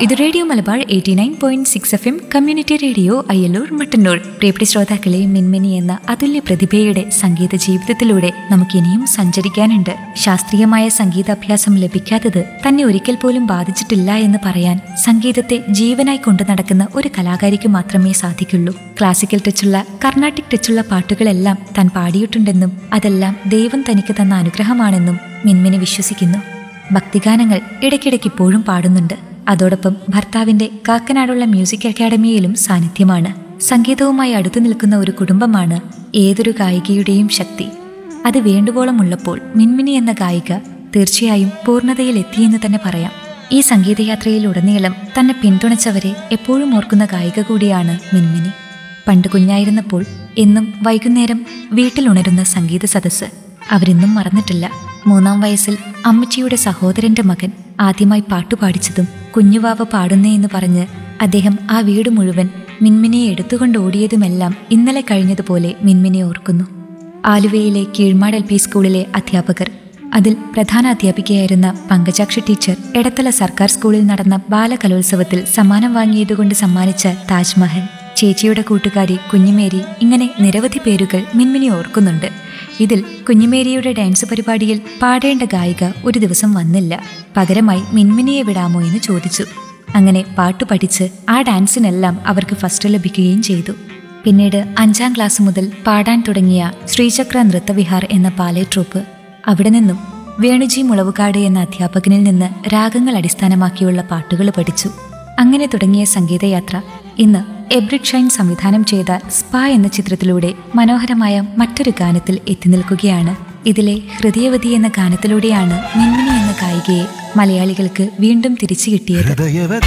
ഇത് radio Malabar eighty nine point six F M community radio Ayyalloor Mattannur പ്രിയപ്പെട്ട ശ്രോതാക്കളെ മിൻമിനി എന്ന അതുല്യ പ്രതിഭയുടെ സംഗീത ജീവിതത്തിലൂടെ നമുക്ക് ഇനിയും സഞ്ചരിക്കാനുണ്ട് ശാസ്ത്രീയമായ സംഗീതാഭ്യാസം ലഭിക്കാത്തത് തന്നെ ഒരിക്കൽ പോലും ബാധിച്ചിട്ടില്ല എന്ന് പറയാൻ സംഗീതത്തെ ജീവനായി കൊണ്ടു നടക്കുന്ന ഒരു കലാകാരിക്ക് മാത്രമേ സാധിക്കുള്ളൂ ക്ലാസിക്കൽ ടച്ചുള്ള കർണാട്ടിക് ടച്ചുള്ള പാട്ടുകളെല്ലാം താൻ പാടിയിട്ടുണ്ടെന്നും അതെല്ലാം ദൈവം തനിക്ക് തന്ന അനുഗ്രഹമാണെന്നും മിൻമിനി വിശ്വസിക്കുന്നു ഭക്തിഗാനങ്ങൾ ഇടയ്ക്കിടയ്ക്ക് ഇപ്പോഴും പാടുന്നുണ്ട് അതോടൊപ്പം ഭർത്താവിന്റെ കാക്കനാടുള്ള മ്യൂസിക് അക്കാദമിയിലും സാന്നിധ്യമാണ് സംഗീതവുമായി അടുത്തു നിൽക്കുന്ന ഒരു കുടുംബമാണ് ഏതൊരു ഗായികയുടെയും ശക്തി അത് വേണ്ടുവോളം ഉള്ളപ്പോൾ മിൻമിനി എന്ന ഗായിക തീർച്ചയായും പൂർണ്ണതയിൽ എത്തിയെന്ന് തന്നെ പറയാം ഈ സംഗീതയാത്രയിലുടനീളം തന്നെ പിന്തുണച്ചവരെ എപ്പോഴും ഓർക്കുന്ന ഗായിക കൂടിയാണ് മിൻമിനി പണ്ട് കുഞ്ഞായിരുന്നപ്പോൾ എന്നും വൈകുന്നേരം വീട്ടിലുണരുന്ന സംഗീത സദസ്സ് അവരിന്നും മറന്നിട്ടില്ല മൂന്നാം വയസ്സിൽ അമ്മച്ചിയുടെ സഹോദരന്റെ മകൻ ആദ്യമായി പാട്ടുപാടിച്ചതും കുഞ്ഞുവാവ പാടുന്നേ എന്ന് പറഞ്ഞ് അദ്ദേഹം ആ വീട് മുഴുവൻ മിൻമിനിയെ എടുത്തുകൊണ്ട് ഓടിയതുമെല്ലാം ഇന്നലെ കഴിഞ്ഞതുപോലെ മിൻമിനി ഓർക്കുന്നു ആലുവയിലെ കീഴ്മാട് എൽ പി സ്കൂളിലെ അധ്യാപകർ അതിൽ പ്രധാന അധ്യാപികയായിരുന്ന പങ്കജാക്ഷി ടീച്ചർ എടത്തല സർക്കാർ സ്കൂളിൽ നടന്ന ബാലകലോത്സവത്തിൽ സമ്മാനം വാങ്ങിയതുകൊണ്ട് സമ്മാനിച്ച താജ്മഹൽ ചേച്ചിയുടെ കൂട്ടുകാരി കുഞ്ഞിമേരി ഇങ്ങനെ നിരവധി പേരുകൾ മിൻമിനി ഓർക്കുന്നുണ്ട് ഇതിൽ കുഞ്ഞിമേരിയുടെ ഡാൻസ് പരിപാടിയിൽ പാടേണ്ട ഗായിക ഒരു ദിവസം വന്നില്ല പകരമായി മിൻമിനിയെ വിടാമോ എന്ന് ചോദിച്ചു അങ്ങനെ പാട്ടു പഠിച്ച് ആ ഡാൻസിനെല്ലാം അവർക്ക് ഫസ്റ്റ് ലഭിക്കുകയും ചെയ്തു പിന്നീട് അഞ്ചാം ക്ലാസ് മുതൽ പാടാൻ തുടങ്ങിയ ശ്രീചക്ര നൃത്തവിഹാർ എന്ന പാലേ ട്രൂപ്പ് അവിടെ നിന്നും വേണുജി മുളവുകാട് എന്ന അധ്യാപകനിൽ നിന്ന് രാഗങ്ങൾ അടിസ്ഥാനമാക്കിയുള്ള പാട്ടുകൾ പഠിച്ചു അങ്ങനെ തുടങ്ങിയ സംഗീതയാത്ര ഇന്ന് എബ്രിഡ് ഷൈൻ സംവിധാനം ചെയ്ത സ്പാ എന്ന ചിത്രത്തിലൂടെ മനോഹരമായ മറ്റൊരു ഗാനത്തിൽ എത്തി നിൽക്കുകയാണ് ഇതിലെ ഹൃദയവതി എന്ന ഗാനത്തിലൂടെയാണ് മിൻമിനി എന്ന ഗായികയെ മലയാളികൾക്ക് വീണ്ടും തിരിച്ചു കിട്ടിയത് ഹൃദയവ